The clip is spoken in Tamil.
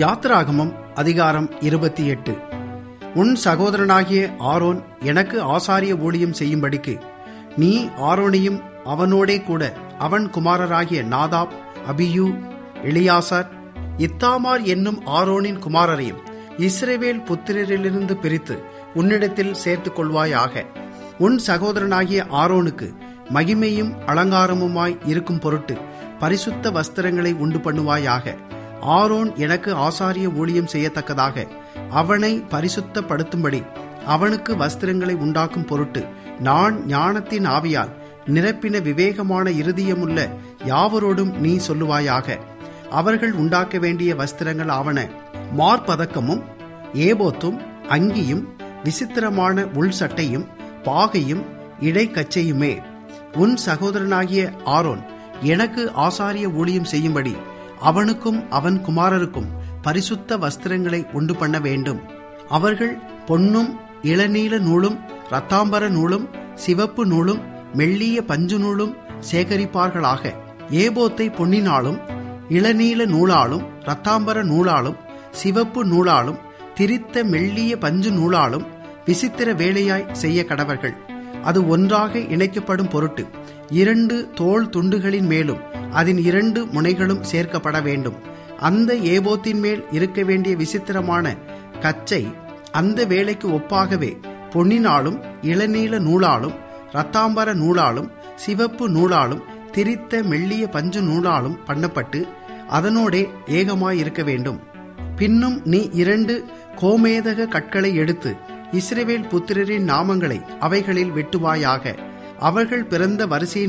யாத்திராகமம் அதிகாரம் இருபத்தி எட்டு உன் சகோதரனாகிய ஆரோன் எனக்கு ஆசாரிய ஊழியம் செய்யும்படிக்கு நீ ஆரோனையும் அவனோடே கூட அவன் குமாரராகிய நாதாப் அபியூ எலியாசார் இத்தாமார் என்னும் ஆரோனின் குமாரரையும் இஸ்ரவேல் புத்திரரிலிருந்து பிரித்து உன்னிடத்தில் சேர்த்துக் கொள்வாயாக உன் சகோதரனாகிய ஆரோனுக்கு மகிமையும் அலங்காரமுமாய் இருக்கும் பொருட்டு பரிசுத்த வஸ்திரங்களை உண்டு பண்ணுவாயாக ஆரோன் எனக்கு ஆசாரிய ஊழியம் செய்யத்தக்கதாக அவனை பரிசுத்தப்படுத்தும்படி அவனுக்கு வஸ்திரங்களை உண்டாக்கும் பொருட்டு நான் ஞானத்தின் ஆவியால் நிரப்பின விவேகமான இருதயமுள்ள யாவரோடும் நீ சொல்லுவாயாக அவர்கள் உண்டாக்க வேண்டிய வஸ்திரங்கள் ஆவன மார்பதக்கமும் ஏபோத்தும் அங்கியும் விசித்திரமான உள் சட்டையும் பாகையும் இடைக்கச்சையுமே உன் சகோதரனாகிய ஆரோன் எனக்கு ஆசாரிய ஊழியம் செய்யும்படி அவனுக்கும் அவன் குமாரருக்கும் பரிசுத்த வஸ்திரங்களை உண்டு பண்ண வேண்டும் அவர்கள் பொன்னும் இளநீல நூலும் ரத்தாம்பர நூலும் சிவப்பு நூலும் மெல்லிய பஞ்சு நூலும் சேகரிப்பார்களாக ஏபோத்தை பொன்னினாலும் இளநீல நூலாலும் ரத்தாம்பர நூலாலும் சிவப்பு நூலாலும் திரித்த மெல்லிய பஞ்சு நூலாலும் விசித்திர வேலையாய் செய்ய கடவர்கள் அது ஒன்றாக இணைக்கப்படும் பொருட்டு இரண்டு தோல் துண்டுகளின் மேலும் அதன் இரண்டு முனைகளும் சேர்க்கப்பட வேண்டும் அந்த ஏபோத்தின் மேல் இருக்க வேண்டிய விசித்திரமான கச்சை அந்த வேலைக்கு ஒப்பாகவே பொன்னினாலும் இளநீல நூலாலும் ரத்தாம்பர நூலாலும் சிவப்பு நூலாலும் திரித்த மெல்லிய பஞ்சு நூலாலும் பண்ணப்பட்டு அதனோடே ஏகமாயிருக்க வேண்டும் பின்னும் நீ இரண்டு கோமேதக கற்களை எடுத்து இஸ்ரவேல் புத்திரரின் நாமங்களை அவைகளில் வெட்டுவாயாக அவர்கள் பிறந்த வரிசையின்